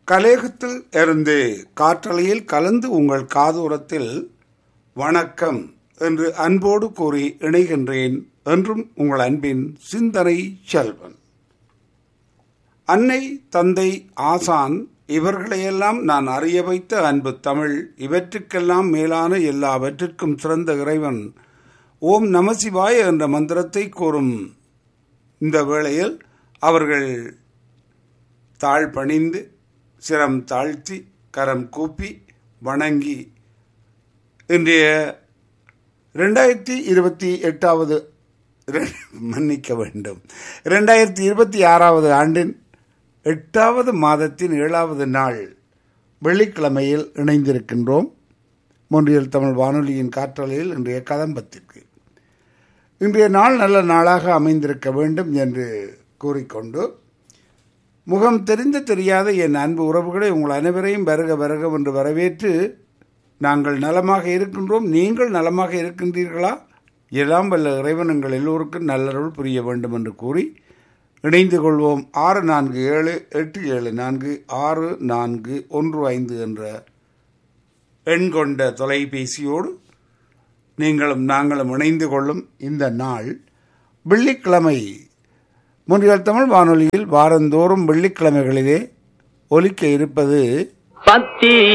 கலேகத்தில் இருந்து காற்றலையில் கலந்து உங்கள் காதோரத்தில் வணக்கம் என்று அன்போடு கூறி இணைகின்றேன் என்றும் உங்கள் அன்பின் சிந்தனை செல்வன் அன்னை தந்தை ஆசான் இவர்களையெல்லாம் நான் அறிய வைத்த அன்பு தமிழ் இவற்றுக்கெல்லாம் மேலான எல்லாவற்றிற்கும் சிறந்த இறைவன் ஓம் நமசிவாய என்ற மந்திரத்தை கூறும் இந்த வேளையில் அவர்கள் தாழ் பணிந்து சிரம் தாழ்த்தி கரம் கூப்பி வணங்கி இன்றைய ரெண்டாயிரத்தி இருபத்தி எட்டாவது மன்னிக்க வேண்டும் ரெண்டாயிரத்தி இருபத்தி ஆறாவது ஆண்டின் எட்டாவது மாதத்தின் ஏழாவது நாள் வெள்ளிக்கிழமையில் இணைந்திருக்கின்றோம் மொன்றியல் தமிழ் வானொலியின் காற்றலையில் இன்றைய கதம்பத்திற்கு இன்றைய நாள் நல்ல நாளாக அமைந்திருக்க வேண்டும் என்று கூறிக்கொண்டு முகம் தெரிந்து தெரியாத என் அன்பு உறவுகளை உங்கள் அனைவரையும் வருக வருக என்று வரவேற்று நாங்கள் நலமாக இருக்கின்றோம் நீங்கள் நலமாக இருக்கின்றீர்களா எல்லாம் வல்ல இறைவன் எங்கள் எல்லோருக்கும் நல்லருள் புரிய வேண்டும் என்று கூறி இணைந்து கொள்வோம் ஆறு நான்கு ஏழு எட்டு ஏழு நான்கு ஆறு நான்கு ஒன்று ஐந்து என்ற எண் கொண்ட தொலைபேசியோடு நீங்களும் நாங்களும் இணைந்து கொள்ளும் இந்த நாள் வெள்ளிக்கிழமை முன்றியல் தமிழ் வானொலியில் வாரந்தோறும் வெள்ளிக்கிழமைகளிலே ஒலிக்க இருப்பது பத்தி